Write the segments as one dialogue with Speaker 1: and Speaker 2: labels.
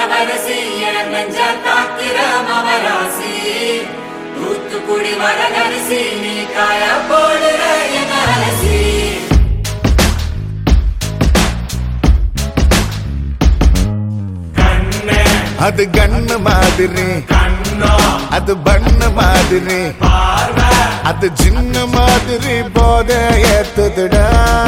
Speaker 1: இளவரசி இளநெஞ்ச தாக்கிற மவராசி தூத்துக்குடி வரகரிசி நீ காய போடுற என் அலசி
Speaker 2: அது கண்ணு மாதிரி அது பண்ணு மாதிரி அது சின்ன மாதிரி போத ஏத்துதுடா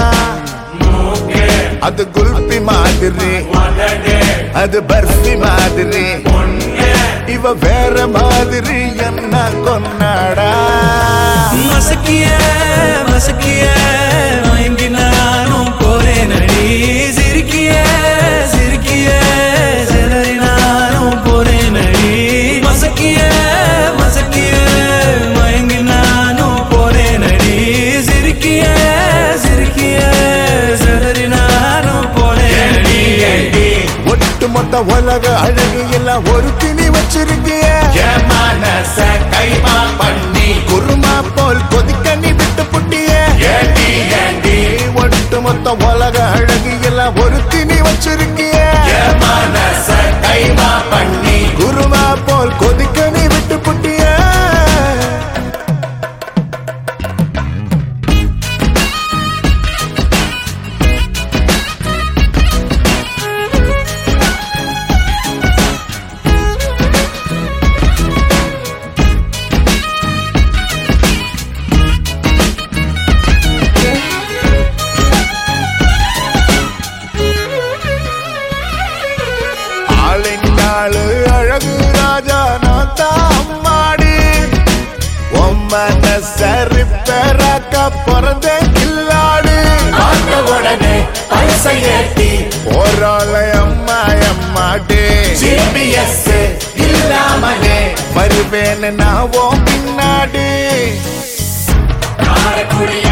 Speaker 2: அது குல்பி மாதிரி அது பர்ஃபி மாதிரி இவ வேற மாதிரி என்ன கொண்டாடா
Speaker 3: மசக்கிய மசக்கிய மயங்கி நானும் போறேன் அடி சிரிக்கிய சிரிக்கிய சிலரி நானும் போறேன் அடி மசக்கிய மசக்கிய மயங்கி நானும் போறேன் அடி சிரிக்கிய சிரிக்கிய சிலரி நானும் போறேன் அடி
Speaker 2: ஒட்டு மொத்த உலக அழகு எல்லாம் ஒரு திணி வச்சிருக்கிய மனச கைமா பண்ணி குருமா போல் கொதிக்க நீ விட்டு புட்டிய ஒட்டு மொத்த உலக அழகு எல்லாம் ஒரு திணி வச்சிருக்கிய மனச கைமா பண்ணி குருமா போல் கொதிக்க நீ விட்டு புட்டிய ஆளினாளு அழகு ராஜா நான் தான் அம்மாடி ஒம்மன சரிப்பராக்க பிறந்த கில்லாடு
Speaker 1: பார்த்த உடனே பைசை ஏத்தி
Speaker 2: போராள அம்மா அம்மாடி
Speaker 1: ஜிபிஎஸ் இல்லாமலே
Speaker 2: வருவேன் நான் ஓ பின்னாடி
Speaker 1: காரக்குடி